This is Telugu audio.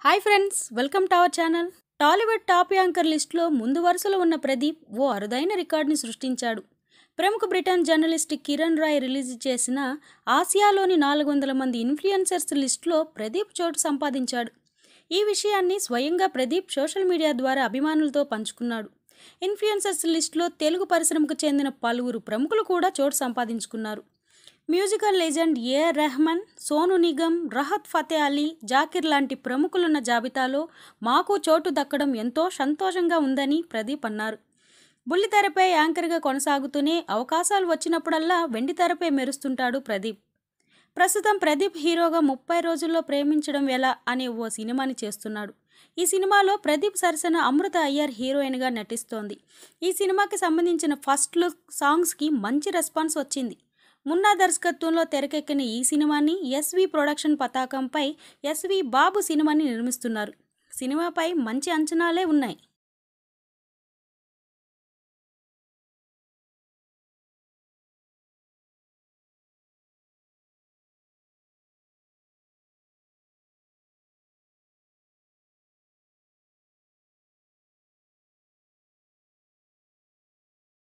hi friends welcome to our channel Tollywood top anchor లిస్టులో ముందు వరుసలో ఉన్న ప్రదీప్ ఓ అరుదైన రికార్డుని సృష్టించాడు ప్రముఖ Britain journalist Kiran Rai release చేసిన ఆసియాలోని నాలుగు వందల మంది ఇన్ఫ్లుయెన్సర్స్ లిస్టులో ప్రదీప్ చోటు సంపాదించాడు ఈ విషయాన్ని స్వయంగా ప్రదీప్ సోషల్ మీడియా ద్వారా అభిమానులతో పంచుకున్నాడు ఇన్ఫ్లుయెన్సర్స్ లిస్టులో తెలుగు పరిశ్రమకు చెందిన పలువురు ప్రముఖులు కూడా చోటు సంపాదించుకున్నారు musical legend A R Rahman Sonu Nigam Rahat Fateh Ali Zakir లాంటి ప్రముఖులున్న జాబితాలో మాకు చోటు దక్కడం ఎంతో సంతోషంగా ఉందని ప్రదీప్ అన్నారు బుల్లితెరపై యాంకర్గా కొనసాగుతూనే అవకాశాలు వచ్చినప్పుడల్లా వెండితెరపై మెరుస్తుంటాడు ప్రదీప్ ప్రస్తుతం ప్రదీప్ హీరోగా ముప్పై రోజుల్లో ప్రేమించడం ఎలా అనే ఓ సినిమాని చేస్తున్నాడు ఈ సినిమాలో ప్రదీప్ సరసన అమృత అయ్యర్ హీరోయిన్గా నటిస్తోంది ఈ సినిమాకి సంబంధించిన ఫస్ట్ లుక్ సాంగ్స్కి మంచి రెస్పాన్స్ వచ్చింది మున్నా దర్శకత్వంలో తెరకెక్కిన ఈ సినిమాని ఎస్వి ప్రొడక్షన్ పతాకంపై ఎస్వి బాబు సినిమాని నిర్మిస్తున్నారు సినిమాపై మంచి అంచనాలే ఉన్నాయి